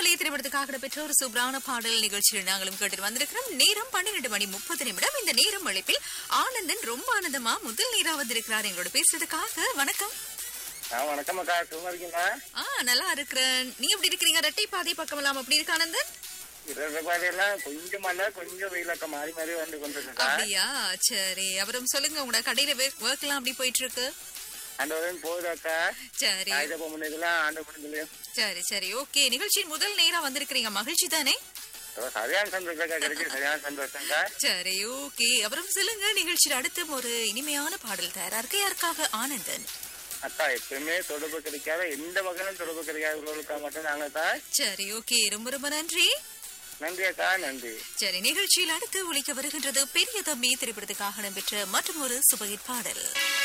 தம்பி திரைப்படத்துக்காக பெற்ற ஒரு சூப்பரான பாடல் நிகழ்ச்சியில் நாங்களும் கேட்டு வந்திருக்கிறோம் நேரம் பன்னிரண்டு மணி முப்பது நிமிடம் இந்த நேரம் அழைப்பில் ஆனந்தன் ரொம்ப ஆனந்தமா முதல் நேரா வந்திருக்கிறார் எங்களோட பேசுறதுக்காக வணக்கம் ஆ வணக்கம் அக்கா சும்மா இருக்கீங்களா ஆ நல்லா இருக்கிறேன் நீ எப்படி இருக்கிறீங்க ரெட்டை பாதை பக்கம் எல்லாம் அப்படி இருக்கு ஆனந்தன் இருபது பாதையெல்லாம் கொஞ்சம் மழை கொஞ்சம் வெயிலக்க மாறி மாறி வந்து கொண்டிருக்கா அப்படியா சரி அப்புறம் சொல்லுங்க உங்களோட கடையில ஒர்க் எல்லாம் அப்படி போயிட்டு இருக்கு அந்த வரையும் போகுதாக்கா சரி ஆயுத பொம்மைக்கெல்லாம் ஆண்டு முடிஞ்சு சரி சரி ஓகே நிகழ்ச்சியின் முதல் நேரா வந்திருக்கிறீங்க மகிழ்ச்சி தானே சரியான சந்தோஷக்கா கிடைக்கும் சரியான சந்தோஷம்க்கா சரி ஓகே அப்புறம் சொல்லுங்க நிகழ்ச்சியில் அடுத்து ஒரு இனிமையான பாடல் தயாரா இருக்கு யாருக்காக ஆனந்தன் அக்கா எப்பயுமே தொடர்பு கிடைக்காத எந்த வகையிலும் தொடர்பு கிடைக்காதவர்களுக்காக மட்டும் நாங்க தான் சரி ஓகே ரொம்ப ரொம்ப நன்றி நன்றி அக்கா நன்றி சரி நிகழ்ச்சியில் அடுத்து ஒழிக்க வருகின்றது பெரிய தம்பி திரைப்படத்துக்காக இடம்பெற்ற மற்றும் ஒரு சுபகிட் பாடல்